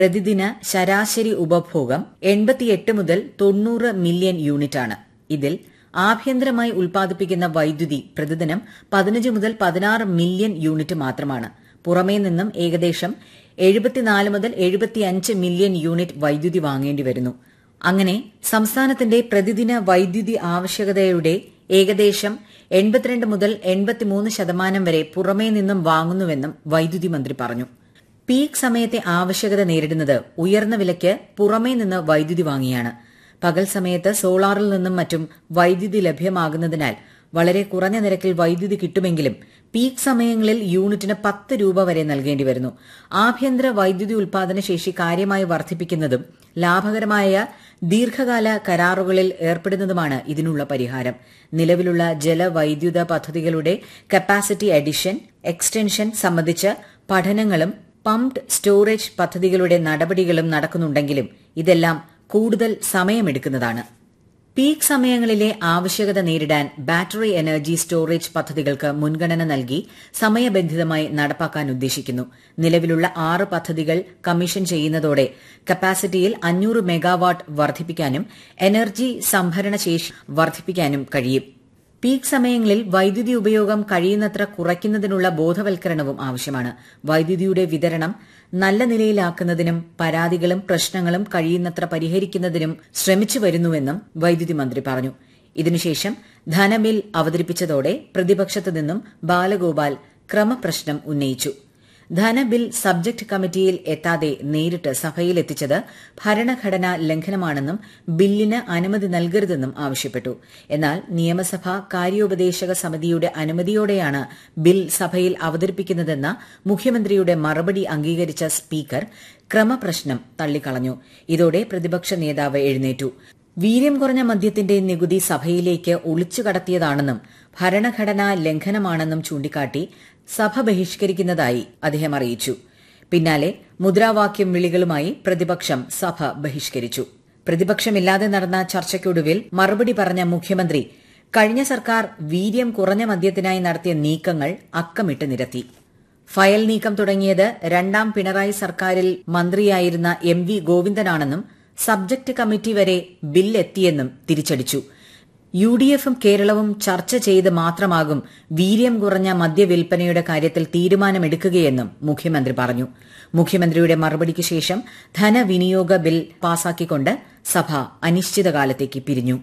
പ്രതിദിന ശരാശരി ഉപഭോഗം എൺപത്തിയെട്ട് മുതൽ തൊണ്ണൂറ് മില്യൺ യൂണിറ്റാണ് ഇതിൽ ആഭ്യന്തരമായി ഉൽപ്പാദിപ്പിക്കുന്ന വൈദ്യുതി പ്രതിദിനം പതിനഞ്ച് മുതൽ പതിനാറ് മില്യൺ യൂണിറ്റ് മാത്രമാണ് പുറമേ നിന്നും ഏകദേശം എഴുപത്തിനാല് മുതൽ എഴുപത്തിയഞ്ച് മില്യൺ യൂണിറ്റ് വൈദ്യുതി വാങ്ങേണ്ടി വരുന്നു അങ്ങനെ സംസ്ഥാനത്തിന്റെ പ്രതിദിന വൈദ്യുതി ആവശ്യകതയുടെ ഏകദേശം എൺപത്തിരണ്ട് മുതൽ എൺപത്തിമൂന്ന് ശതമാനം വരെ പുറമേ നിന്നും വാങ്ങുന്നുവെന്നും വൈദ്യുതി മന്ത്രി പറഞ്ഞു പീക്ക് സമയത്തെ ആവശ്യകത നേരിടുന്നത് ഉയർന്ന വിലയ്ക്ക് പുറമേ നിന്ന് വൈദ്യുതി വാങ്ങിയാണ് പകൽ സമയത്ത് സോളാറിൽ നിന്നും മറ്റും വൈദ്യുതി ലഭ്യമാകുന്നതിനാൽ വളരെ കുറഞ്ഞ നിരക്കിൽ വൈദ്യുതി കിട്ടുമെങ്കിലും പീക്ക് സമയങ്ങളിൽ യൂണിറ്റിന് പത്ത് രൂപ വരെ നൽകേണ്ടി വരുന്നു ആഭ്യന്തര വൈദ്യുതി ഉൽപാദന ശേഷി കാര്യമായി വർദ്ധിപ്പിക്കുന്നതും ലാഭകരമായ ദീർഘകാല കരാറുകളിൽ ഏർപ്പെടുന്നതുമാണ് ഇതിനുള്ള പരിഹാരം നിലവിലുള്ള ജലവൈദ്യുത പദ്ധതികളുടെ കപ്പാസിറ്റി അഡിഷൻ എക്സ്റ്റൻഷൻ സംബന്ധിച്ച് പഠനങ്ങളും പംപ്ഡ് സ്റ്റോറേജ് പദ്ധതികളുടെ നടപടികളും നടക്കുന്നുണ്ടെങ്കിലും ഇതെല്ലാം കൂടുതൽ സമയമെടുക്കുന്നതാണ് പീക്ക് സമയങ്ങളിലെ ആവശ്യകത നേരിടാൻ ബാറ്ററി എനർജി സ്റ്റോറേജ് പദ്ധതികൾക്ക് മുൻഗണന നൽകി സമയബന്ധിതമായി നടപ്പാക്കാൻ ഉദ്ദേശിക്കുന്നു നിലവിലുള്ള ആറ് പദ്ധതികൾ കമ്മീഷൻ ചെയ്യുന്നതോടെ കപ്പാസിറ്റിയിൽ അഞ്ഞൂറ് മെഗാവാട്ട് വർദ്ധിപ്പിക്കാനും എനർജി സംഭരണ ശേഷി വർദ്ധിപ്പിക്കാനും കഴിയും പീക്ക് സമയങ്ങളിൽ വൈദ്യുതി ഉപയോഗം കഴിയുന്നത്ര കുറയ്ക്കുന്നതിനുള്ള ബോധവൽക്കരണവും ആവശ്യമാണ് വൈദ്യുതിയുടെ വിതരണം നല്ല നിലയിലാക്കുന്നതിനും പരാതികളും പ്രശ്നങ്ങളും കഴിയുന്നത്ര പരിഹരിക്കുന്നതിനും ശ്രമിച്ചു വരുന്നുവെന്നും വൈദ്യുതി മന്ത്രി പറഞ്ഞു ഇതിനുശേഷം ധനബിൽ അവതരിപ്പിച്ചതോടെ പ്രതിപക്ഷത്തു നിന്നും ബാലഗോപാൽ ക്രമപ്രശ്നം ഉന്നയിച്ചു ധനബിൽ സബ്ജക്ട് കമ്മിറ്റിയിൽ എത്താതെ നേരിട്ട് സഭയിലെത്തിച്ചത് ഭരണഘടനാ ലംഘനമാണെന്നും ബില്ലിന് അനുമതി നൽകരുതെന്നും ആവശ്യപ്പെട്ടു എന്നാൽ നിയമസഭ കാര്യോപദേശക സമിതിയുടെ അനുമതിയോടെയാണ് ബിൽ സഭയിൽ അവതരിപ്പിക്കുന്നതെന്ന മുഖ്യമന്ത്രിയുടെ മറുപടി അംഗീകരിച്ച സ്പീക്കർ ക്രമപ്രശ്നം തള്ളിക്കളഞ്ഞു ഇതോടെ പ്രതിപക്ഷ നേതാവ് എഴുന്നേറ്റു വീര്യം കുറഞ്ഞ മദ്യത്തിന്റെ നികുതി സഭയിലേക്ക് ഒളിച്ചു കടത്തിയതാണെന്നും ഭരണഘടനാ ലംഘനമാണെന്നും ചൂണ്ടിക്കാട്ടി സഭ ബഹിഷ്കരിക്കുന്നതായി അദ്ദേഹം അറിയിച്ചു പിന്നാലെ മുദ്രാവാക്യം വിളികളുമായി പ്രതിപക്ഷം സഭ ബഹിഷ്കരിച്ചു പ്രതിപക്ഷമില്ലാതെ നടന്ന ചർച്ചയ്ക്കൊടുവിൽ മറുപടി പറഞ്ഞ മുഖ്യമന്ത്രി കഴിഞ്ഞ സർക്കാർ വീര്യം കുറഞ്ഞ മദ്യത്തിനായി നടത്തിയ നീക്കങ്ങൾ അക്കമിട്ട് നിരത്തി ഫയൽ നീക്കം തുടങ്ങിയത് രണ്ടാം പിണറായി സർക്കാരിൽ മന്ത്രിയായിരുന്ന എം വി ഗോവിന്ദനാണെന്നും സബ്ജക്ട് കമ്മിറ്റി വരെ ബില്ലെത്തിയെന്നും തിരിച്ചടിച്ചു യു ഡി എഫും കേരളവും ചർച്ച ചെയ്ത് മാത്രമാകും വീര്യം കുറഞ്ഞ മദ്യവിൽപ്പനയുടെ കാര്യത്തിൽ തീരുമാനമെടുക്കുകയെന്നും മുഖ്യമന്ത്രി പറഞ്ഞു മുഖ്യമന്ത്രിയുടെ മറുപടിക്ക് ശേഷം ധനവിനിയോഗ ബിൽ പാസാക്കിക്കൊണ്ട് സഭ അനിശ്ചിതകാലത്തേക്ക് പിരിഞ്ഞു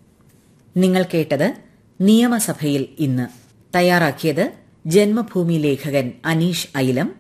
നിങ്ങൾ കേട്ടത് നിയമസഭയിൽ ഇന്ന് തയ്യാറാക്കിയത് ജന്മഭൂമി ലേഖകൻ അനീഷ് ഐലം